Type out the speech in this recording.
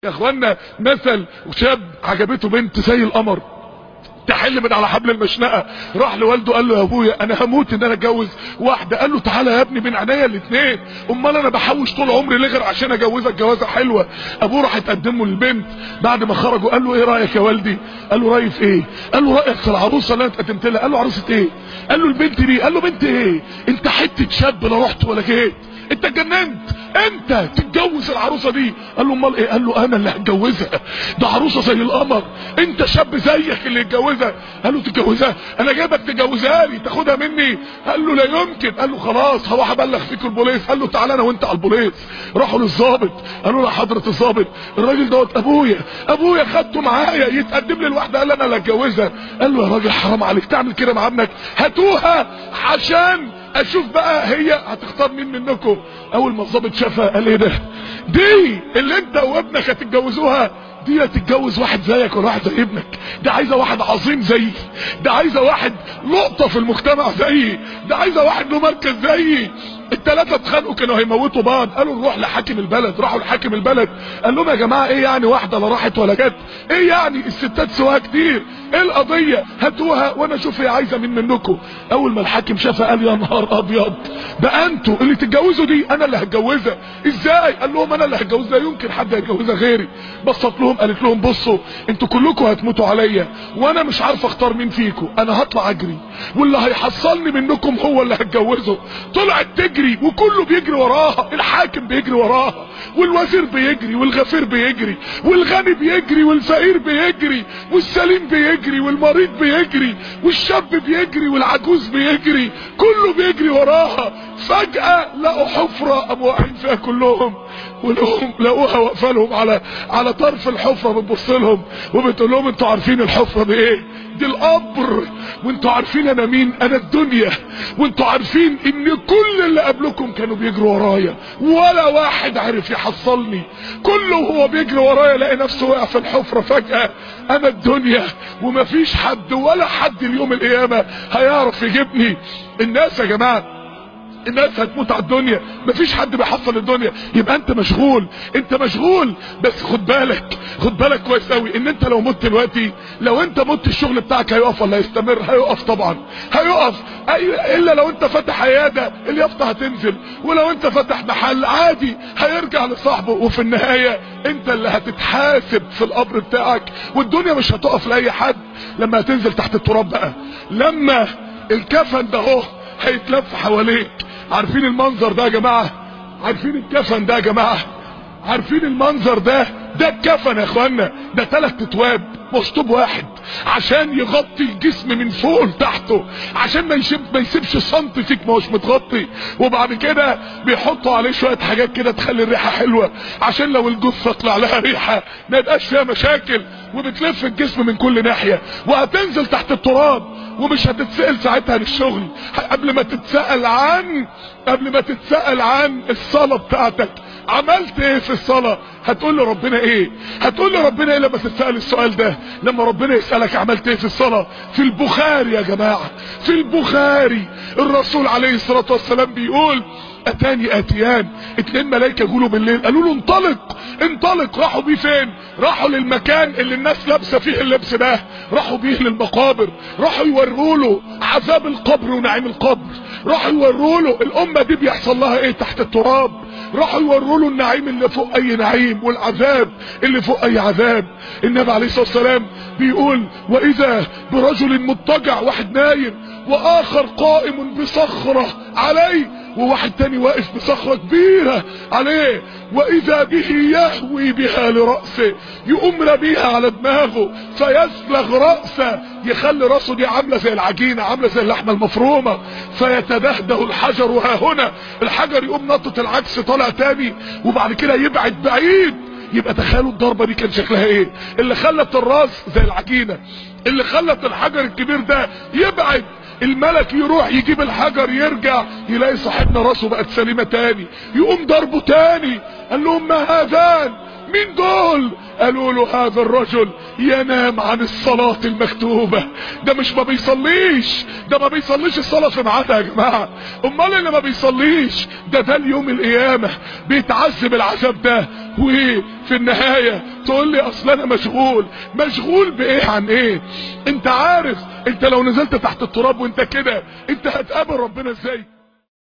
يا اخوانا مثل شاب عجبته بنت زي القمر تحل من على حبل المشنقه راح لوالده قال له يا ابويا انا هموت ان انا اتجوز واحده قال له تعالى يا ابني من عينيا الاثنين امال انا بحوش طول عمري ليه غير عشان اجوزك جوازه حلوه ابوه راح يتقدم له للبنت بعد ما خرجوا قال له ايه رايك يا والدي قال له رايي في ايه قال له رايك في العروسه اللي انا اتقدمت لها قال له عروسه ايه قال له البنت دي قال له بنت ايه انت حته شاب لا رحت ولا جيت انت اتجننت انت تتجوز العروسه دي قال له امال ايه قال له انا اللي هتجوزها ده عروسه زي القمر انت شاب زيك اللي يتجوزها قال له تتجوزها انا جايبك تجوزها لي تاخدها مني قال له لا يمكن قال له خلاص هروح ابلغ فيك البوليس قال له تعالى انا وانت على البوليس راحوا للظابط قالوا له حضره الظابط الراجل دوت ابويا ابويا خدته معايا يتقدم لي الواحده قال انا اللي هتجوزها قال له يا راجل حرام عليك تعمل كده مع ابنك هاتوها عشان اشوف بقى هي هتختار مين منكم اول ما الظابط شافها قال ايه ده دي اللي انت وابنك هتتجوزوها دي هتتجوز واحد زيك ولا واحد زي ابنك ده عايزه واحد عظيم زيي ده عايزه واحد لقطه في المجتمع زيي ده عايزه واحد له مركز زيي الثلاثه اتخانقوا كانوا هيموتوا بعض قالوا نروح لحاكم البلد راحوا لحاكم البلد قال لهم يا جماعه ايه يعني واحده لا راحت ولا جت ايه يعني الستات سواها كتير ايه القضيه هاتوها وانا اشوف هي عايزه مين منكم اول ما الحاكم شافها قال يا نهار ابيض ده انتوا اللي تتجوزوا دي انا اللي هتجوزها ازاي قال لهم انا اللي هتجوزها يمكن حد هيتجوزها غيري بصت لهم قالت لهم بصوا انتوا كلكم هتموتوا عليا وانا مش عارف اختار مين فيكم انا هطلع اجري واللي هيحصلني منكم هو اللي هتجوزه طلعت تجري وكله بيجري وراها الحاكم بيجري وراها والوزير بيجري والغفير بيجري والغني بيجري والفقير بيجري والسليم بيجري والمريض بيجري والشاب بيجري والعجوز بيجري كله بيجري وراها فجأة لقوا حفرة قاموا واقعين فيها كلهم ولهم لقوها واقفه لهم على على طرف الحفره بتبص لهم وبتقول لهم انتوا عارفين الحفره دي ايه دي القبر وانتوا عارفين انا مين انا الدنيا وانتوا عارفين ان كل اللي قبلكم كانوا بيجروا ورايا ولا واحد عرف يحصلني كله وهو بيجري ورايا لقى نفسه وقع في الحفره فجاه انا الدنيا ومفيش حد ولا حد اليوم القيامه هيعرف يجيبني الناس يا جماعه الناس هتموت على الدنيا مفيش حد بيحصل الدنيا يبقى انت مشغول انت مشغول بس خد بالك خد بالك كويس قوي ان انت لو مت دلوقتي لو انت مت الشغل بتاعك هيقف ولا هيستمر هيقف طبعا هيقف أي الا لو انت فاتح عياده اليافطه هتنزل ولو انت فاتح محل عادي هيرجع لصاحبه وفي النهايه انت اللي هتتحاسب في القبر بتاعك والدنيا مش هتقف لاي حد لما هتنزل تحت التراب بقى لما الكفن ده اهو هيتلف حواليك عارفين المنظر ده يا جماعة عارفين الكفن ده يا جماعة عارفين المنظر ده ده الكفن يا اخوانا ده ثلاث اتواب مشطوب واحد عشان يغطي الجسم من فوق لتحته عشان ما يسيب ما يسيبش سنت فيك ما هوش متغطي وبعد كده بيحطوا عليه شويه حاجات كده تخلي الريحه حلوه عشان لو الجثه طلع لها ريحه ما يبقاش فيها مشاكل وبتلف الجسم من كل ناحيه وهتنزل تحت التراب ومش هتتسأل ساعتها عن الشغل قبل ما تتسأل عن قبل ما تتسأل عن الصلاة بتاعتك عملت ايه في الصلاة هتقول لربنا ايه هتقول لربنا ايه لما تتسأل السؤال ده لما ربنا يسألك عملت ايه في الصلاة في البخاري يا جماعة في البخاري الرسول عليه الصلاة والسلام بيقول اتاني اتيان اتنين ملايكة يقولوا بالليل قالوا له انطلق انطلق راحوا بيه فين راحوا للمكان اللي الناس لابسه فيه اللبس ده راحوا بيه للمقابر راحوا يوروا له عذاب القبر ونعيم القبر راحوا يوروا له الامه دي بيحصل لها ايه تحت التراب راحوا يوروا له النعيم اللي فوق اي نعيم والعذاب اللي فوق اي عذاب النبي عليه الصلاه والسلام بيقول واذا برجل مضطجع واحد نايم واخر قائم بصخره عليه وواحد تاني واقف بصخرة كبيرة عليه واذا به يهوي بها لرأسه يقوم رميها على دماغه فيسلغ رأسه يخلي رأسه دي عاملة زي العجينة عاملة زي اللحمة المفرومة فيتدهده الحجر وها هنا الحجر يقوم نطة العكس طالع تاني وبعد كده يبعد بعيد يبقى تخيلوا الضربة دي كان شكلها ايه اللي خلت الراس زي العجينة اللي خلت الحجر الكبير ده يبعد الملك يروح يجيب الحجر يرجع يلاقي صاحبنا راسه بقت سليمة تاني يقوم ضربه تاني قال لهم ما هذان مين دول قالوا له هذا الرجل ينام عن الصلاة المكتوبة ده مش ما بيصليش ده ما بيصليش الصلاة في ميعادها يا جماعة امال اللي ما بيصليش ده ده اليوم القيامة بيتعذب العذاب ده وفي النهاية تقول لي اصل انا مشغول مشغول بايه عن ايه انت عارف انت لو نزلت تحت التراب وانت كده انت هتقابل ربنا ازاي